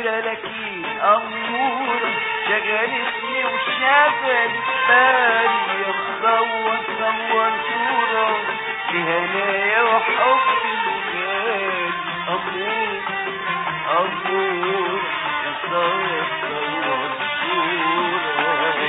أميرة لكن أمورة شغلتني وشغلت بالي مصور صور صورة لهنايا وحب الغالي أمور أمور صور صور صورة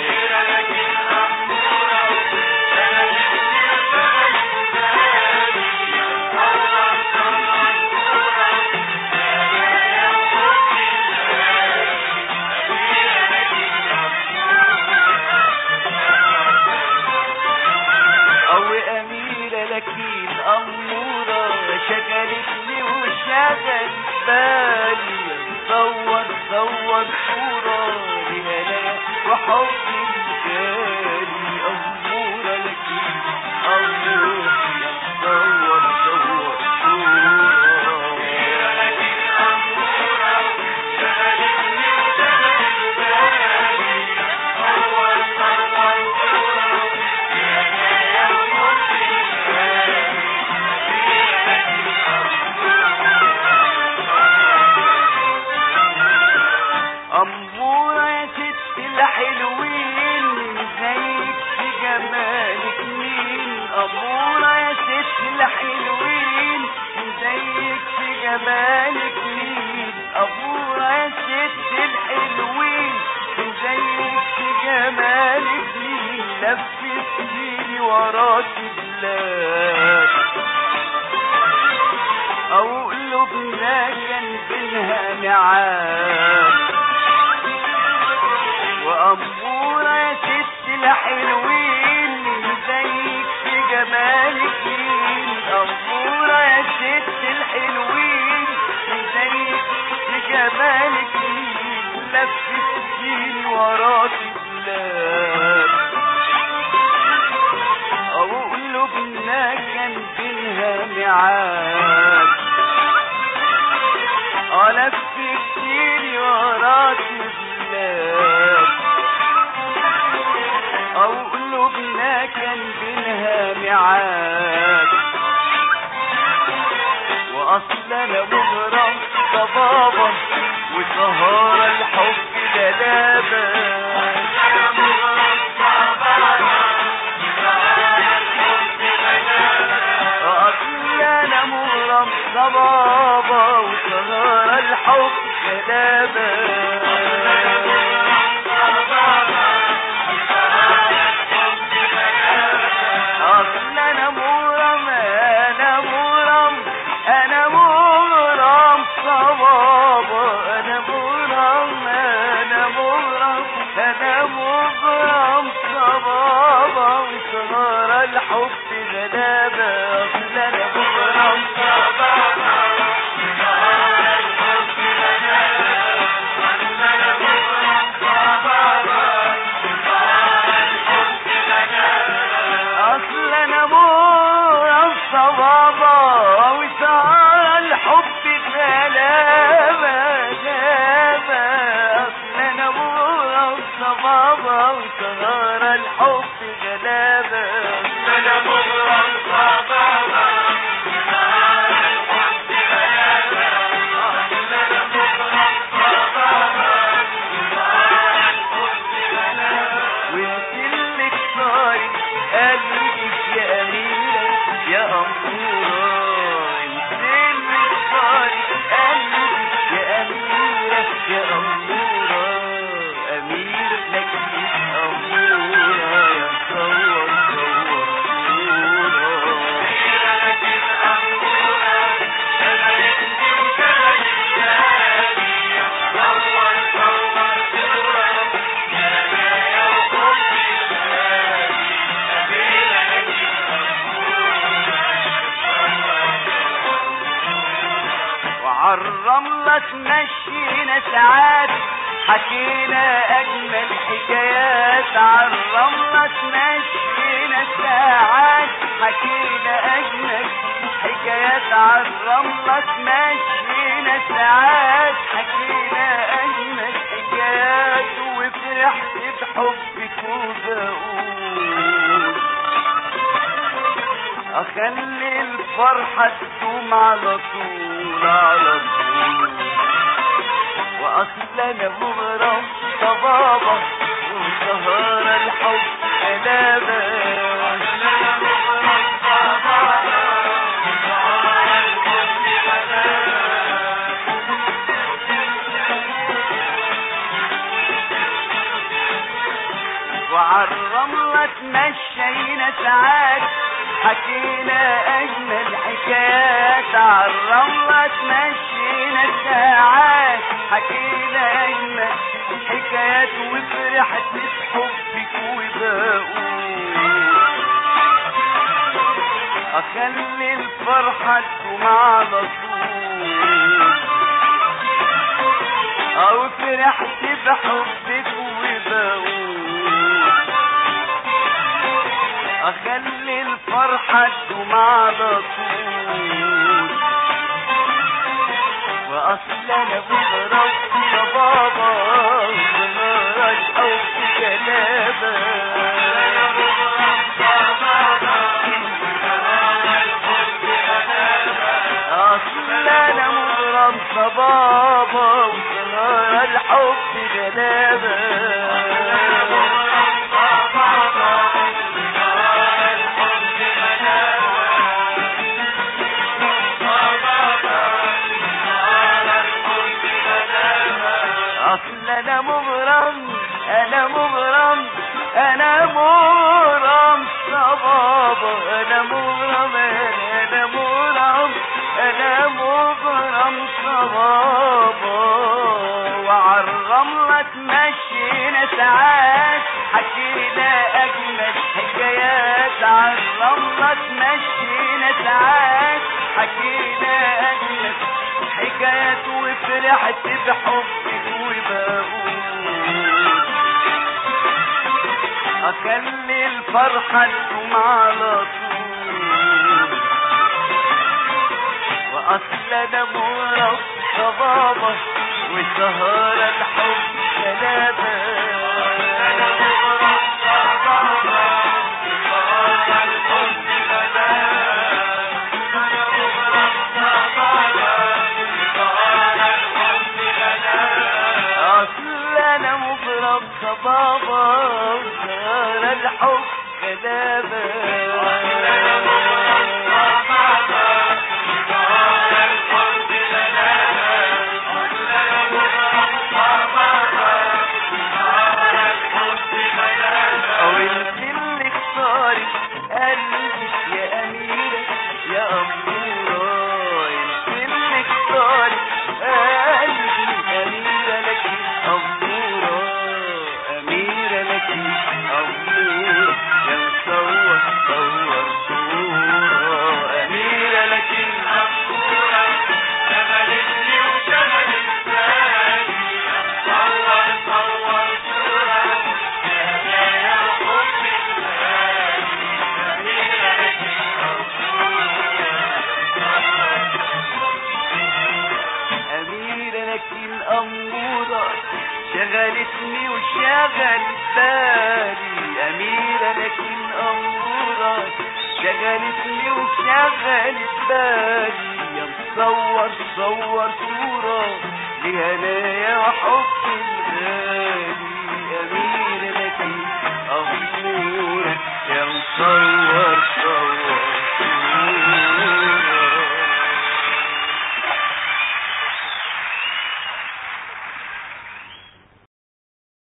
أو أميرة لكن أمورة شغلتني وشغل بالي صور صور صورة لهنا وحب جالي أمورة لكن أمورة صور صور صورة أمورة يا ست الحلوين زيك في جمالك مين أمورة يا ست الحلوين زيك في جمالك مين أمورة يا ست الحلوين زيك في جمالك مين لفتيني وراك بلاد أو قلوبنا كان بينها ميعاد وأمورة يا ست الحلوين زيك في جمالك مين أمورة يا ست الحلوين زيك في جمالك مين لفتيني وراك بلاد أو قلوبنا كان بينها ميعاد ألف كتير وراك بلاد أو قلوبنا كان بينها ميعاد وأصل أنا مغرم صبابة وسهارة الحب دلابة أصل أنا مغرم صبابة وسهارة الحب دلابة أصل أنا مغرم أنا مغرم أنا مغرم صبابة أنا مغرم أنا مغرم أنا مغرم صبابة وسهارة الحب غلابة أصل أنا مغرم صبابة اصل انا مغرم صبابة وسهر الحب غلابة غابة اصل انا مغرم صبابة وسهر الحب غلابة اصل انا مغرم صبابة ويمكنلك صاري قلبك يا أميرة يا أمورة يمكنلك صاري قلبك يا أميرة يا أمورة أميرة لك أمورة يا صور صور صورة وعالرملة تمشينا ساعات حكينا أجمل حكايات عالرملة تمشينا ساعات حكينا أجمل حكايات عالرملة تمشينا ساعات حكينا أجمل حكايات وفرحت بحبك وبقول اخلي الفرحة تدوم على طول على طول اصل انا مغرم صبابة وسهر الحب انابة وعالرملة تمشينا ساعات حكينا اجمل حكايات عالرملة تمشينا ساعات حكينا اجمل حكايات وفرحت بحبك وبقول اخلي الفرحة تدوم على طول او فرحت بحبك وبقول اخلي الفرحة تدوم على طول واصل انا بغرب صبابة وبغرب الحب جنابة اصل انا مغرم صبابة وسهر الحب جنابة اصل انا مغرم انا مغرم انا مغرم صبابة انا مغرم انا مغرم انا مغرم صبابة وعالرملة تمشينا ساعات حكينا اجمل حكايات عالرملة تمشينا ساعات حكينا اجمل حكايات وفرحت بحبك وبقول اخلي الفرحة تقوم على طول واصل انا مرة صبابة وسهر الحب ثلاثة اصل انا مغرم صبابة وسهر الحب ثلاثة او انت اللي اختاري قلبك يا اميرة يا امورة انت اللي اختاري قلبك اميرة لك امورة اميرة لك امورة يا مصور صور صورة اميرة لك امورة شغلتني وشغلت بالي صور صور صورة أميرة لك الأمورة شغلتني وشغلت بالي أميرة لك الأمورة شغلتني وشغلت بالي يا مصور صور صورة لهنايا وحب